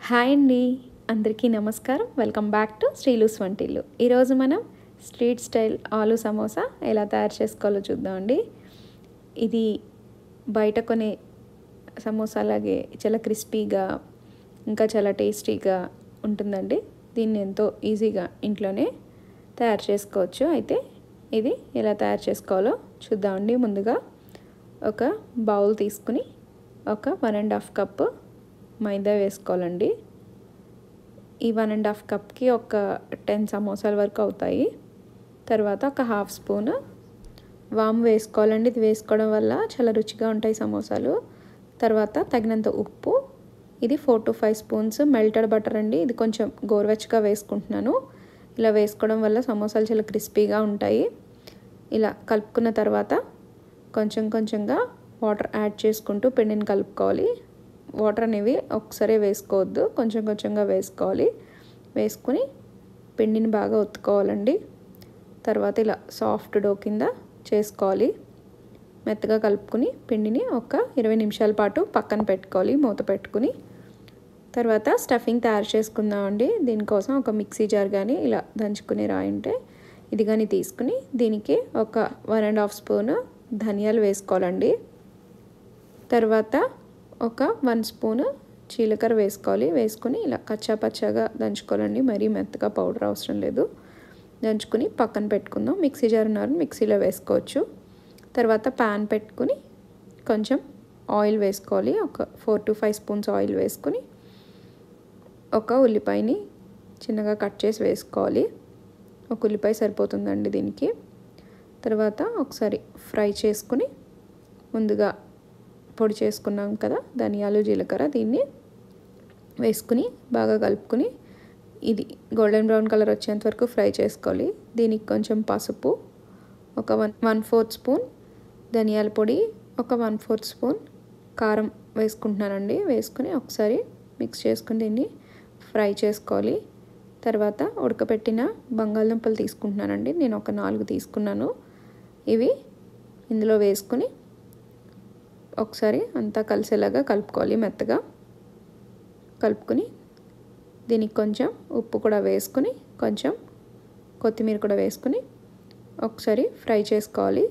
hi అండి అందరికీ నమస్కారం వెల్కమ్ బ్యాక్ టు శ్రీలూస్ వంటిల్లు ఈరోజు మనం స్ట్రీట్ స్టైల్ ఆలు సమోసా ఎలా తయారు చేసుకోవాలో చూద్దామండి ఇది బయట కొనే సమోసా లాగే చాలా క్రిస్పీగా ఇంకా చాలా టేస్టీగా ఉంటుందండి దీన్ని ఎంతో ఈజీగా ఇంట్లోనే తయారు చేసుకోవచ్చు అయితే ఇది ఎలా తయారు చేసుకోవాలో చూద్దామండి ముందుగా ఒక బౌల్ తీసుకుని ఒక వన్ అండ్ హాఫ్ కప్ మైదా వేసుకోవాలండి ఈ వన్ అండ్ హాఫ్ కప్కి ఒక టెన్ సమోసాల వరకు అవుతాయి తర్వాత ఒక హాఫ్ స్పూన్ వామ్ వేసుకోవాలండి ఇది వేసుకోవడం వల్ల చాలా రుచిగా ఉంటాయి సమోసాలు తర్వాత తగినంత ఉప్పు ఇది four to five spoons melted butter అండి ఇది కొంచెం గోరువెచ్చగా వేసుకుంటున్నాను ఇలా వేసుకోవడం వల్ల సమోసాలు చాలా క్రిస్పీగా ఉంటాయి ఇలా కలుపుకున్న తర్వాత కొంచెం కొంచెంగా వాటర్ యాడ్ చేసుకుంటూ పిండిని కలుపుకోవాలి వాటర్ అనేవి ఒకసారి వేసుకోవద్దు కొంచెం కొంచెంగా వేసుకోవాలి వేసుకుని పిండిని బాగా ఒత్తుకోవాలండి తర్వాత ఇలా సాఫ్ట్ డో కింద చేసుకోవాలి మెత్తగా కలుపుకుని పిండిని ఒక ఇరవై నిమిషాల పాటు పక్కన పెట్టుకోవాలి మూత పెట్టుకుని తర్వాత స్టఫింగ్ తయారు చేసుకుందామండి దీనికోసం ఒక మిక్సీ జార్ కానీ ఇలా దంచుకుని రాయి ఉంటే ఇది కానీ తీసుకుని దీనికి ఒక వన్ అండ్ హాఫ్ స్పూన్ ధనియాలు వేసుకోవాలండి తర్వాత ఒక వన్ స్పూన్ జీలకర్ర వేసుకోవాలి వేసుకొని ఇలా కచ్చా పచ్చాగా దంచుకోవాలండి మరీ మెత్తగా పౌడర్ అవసరం లేదు దంచుకుని పక్కన పెట్టుకుందాం మిక్సీ జార్ ఉన్నారని మిక్సీలో వేసుకోవచ్చు తర్వాత ప్యాన్ పెట్టుకుని కొంచెం ఆయిల్ వేసుకోవాలి ఒక four to five spoons oil వేసుకుని ఒక ఉల్లిపాయని చిన్నగా కట్ చేసి వేసుకోవాలి ఒక ఉల్లిపాయ సరిపోతుందండి దీనికి తర్వాత ఒకసారి ఫ్రై చేసుకుని ముందుగా పొడి చేసుకున్నాం కదా ధనియాలు జీలకర్ర దీన్ని వేసుకుని బాగా కలుపుకుని ఇది గోల్డెన్ బ్రౌన్ కలర్ వచ్చేంత వరకు ఫ్రై చేసుకోవాలి దీనికి కొంచెం పసుపు ఒక వన్ వన్ ఫోర్త్ స్పూన్ ధనియాల పొడి ఒక వన్ ఫోర్త్ స్పూన్ కారం వేసుకుంటున్నానండి వేసుకుని ఒకసారి మిక్స్ చేసుకుని దీన్ని ఫ్రై చేసుకోవాలి తర్వాత ఉడకపెట్టిన బంగాళదుంపలు తీసుకుంటున్నానండి నేను ఒక నాలుగు తీసుకున్నాను ఇవి ఇందులో వేసుకుని ఒకసారి అంతా కలిసేలాగా కలుపుకోవాలి మెత్తగా కలుపుకొని దీనికి కొంచెం ఉప్పు కూడా వేసుకుని కొంచెం కొత్తిమీర కూడా వేసుకుని ఒకసారి ఫ్రై చేసుకోవాలి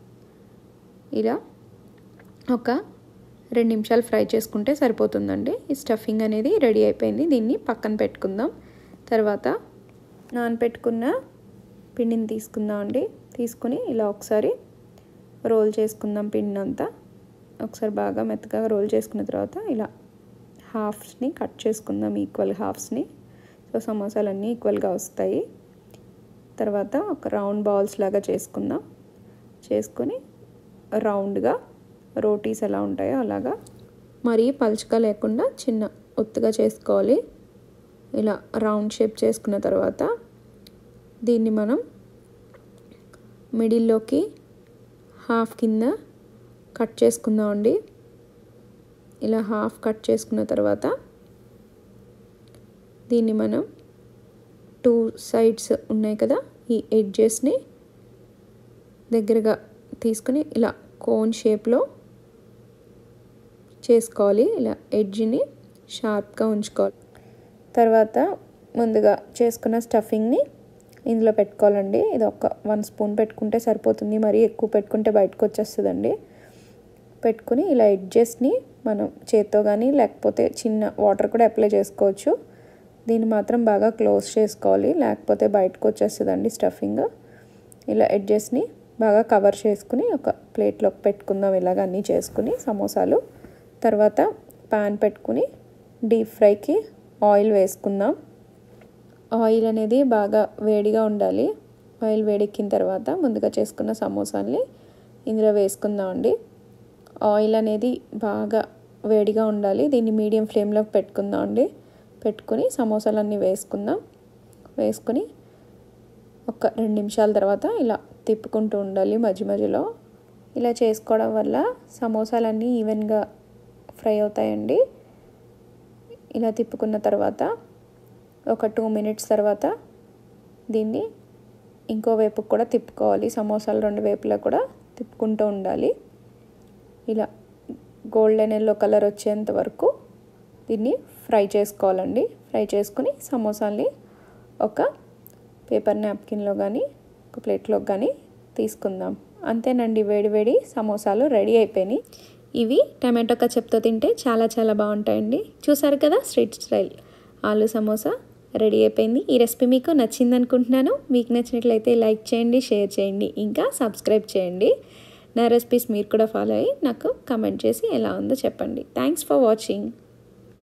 ఇలా ఒక రెండు నిమిషాలు ఫ్రై చేసుకుంటే సరిపోతుందండి ఈ స్టఫింగ్ అనేది రెడీ అయిపోయింది దీన్ని పక్కన పెట్టుకుందాం తర్వాత నానపెట్టుకున్న పిండిని తీసుకుందాం అండి తీసుకుని ఇలా ఒకసారి రోల్ చేసుకుందాం పిండిని అంతా ఒకసారి బాగా మెత్తగా రోల్ చేసుకున్న తర్వాత ఇలా హాఫ్స్ని కట్ చేసుకుందాం ఈక్వల్ హాఫ్స్ని సో సమోసాలు అన్నీ ఈక్వల్గా వస్తాయి తర్వాత ఒక రౌండ్ బాల్స్ లాగా చేసుకుందాం చేసుకొని రౌండ్గా రోటీస్ ఎలా ఉంటాయో అలాగా మరీ పలుచగా లేకుండా చిన్న ఒత్తుగా చేసుకోవాలి ఇలా రౌండ్ షేప్ చేసుకున్న తర్వాత దీన్ని మనం మిడిల్లోకి హాఫ్ కింద కట్ చేసుకుందామండి ఇలా హాఫ్ కట్ చేసుకున్న తర్వాత దీన్ని మనం టూ సైడ్స్ ఉన్నాయి కదా ఈ ఎడ్జెస్ని దగ్గరగా తీసుకుని ఇలా కోన్ షేప్లో చేసుకోవాలి ఇలా ఎడ్జ్ని షార్ప్గా ఉంచుకోవాలి తర్వాత ముందుగా చేసుకున్న స్టఫింగ్ని ఇందులో పెట్టుకోవాలండి ఇది ఒక వన్ స్పూన్ పెట్టుకుంటే సరిపోతుంది మరీ ఎక్కువ పెట్టుకుంటే బయటకు వచ్చేస్తుందండి పెట్టుకుని ఇలా ఎడ్జెస్ని మనం చేత్తో కానీ లేకపోతే చిన్న వాటర్ కూడా అప్లై చేసుకోవచ్చు దీన్ని మాత్రం బాగా క్లోజ్ చేసుకోవాలి లేకపోతే బయటకు వచ్చేస్తుందండి స్టఫింగ్ ఇలా ఎడ్జెస్ని బాగా కవర్ చేసుకుని ఒక ప్లేట్లోకి పెట్టుకుందాం ఇలాగ అన్నీ చేసుకుని సమోసాలు తర్వాత పాన్ పెట్టుకుని డీప్ ఫ్రైకి ఆయిల్ వేసుకుందాం ఆయిల్ అనేది బాగా వేడిగా ఉండాలి ఆయిల్ వేడెక్కిన తర్వాత ముందుగా చేసుకున్న సమోసాల్ని ఇందులో వేసుకుందామండి ఆయిల్ అనేది బాగా వేడిగా ఉండాలి దీన్ని మీడియం ఫ్లేమ్లోకి పెట్టుకుందాం అండి పెట్టుకుని సమోసాలన్నీ వేసుకుందాం వేసుకుని ఒక రెండు నిమిషాల తర్వాత ఇలా తిప్పుకుంటూ ఉండాలి మధ్య మధ్యలో ఇలా చేసుకోవడం వల్ల సమోసాలన్నీ ఈవెన్గా ఫ్రై అవుతాయండి ఇలా తిప్పుకున్న తర్వాత ఒక టూ మినిట్స్ తర్వాత దీన్ని ఇంకో వైపుకు కూడా తిప్పుకోవాలి సమోసాలు రెండు వైపులా కూడా తిప్పుకుంటూ ఉండాలి ఇలా గోల్డెన్ ఎల్లో కలర్ వచ్చేంత వరకు దీన్ని ఫ్రై చేసుకోవాలండి ఫ్రై చేసుకుని సమోసాల్ని ఒక పేపర్ నాప్కిన్లో కానీ ఒక ప్లేట్లో కానీ తీసుకుందాం అంతేనండి వేడి వేడి సమోసాలు రెడీ అయిపోయినాయి ఇవి టమాటో కచప్తో తింటే చాలా చాలా బాగుంటాయండి చూసారు కదా స్ట్రీట్ స్టైల్ ఆలు సమోసా రెడీ అయిపోయింది ఈ రెసిపీ మీకు నచ్చింది అనుకుంటున్నాను మీకు నచ్చినట్లయితే లైక్ చేయండి షేర్ చేయండి ఇంకా సబ్స్క్రైబ్ చేయండి నా రెసిపీస్ మీరు కూడా ఫాలో అయ్యి నాకు కమెంట్ చేసి ఎలా ఉందో చెప్పండి థ్యాంక్స్ ఫర్ వాచింగ్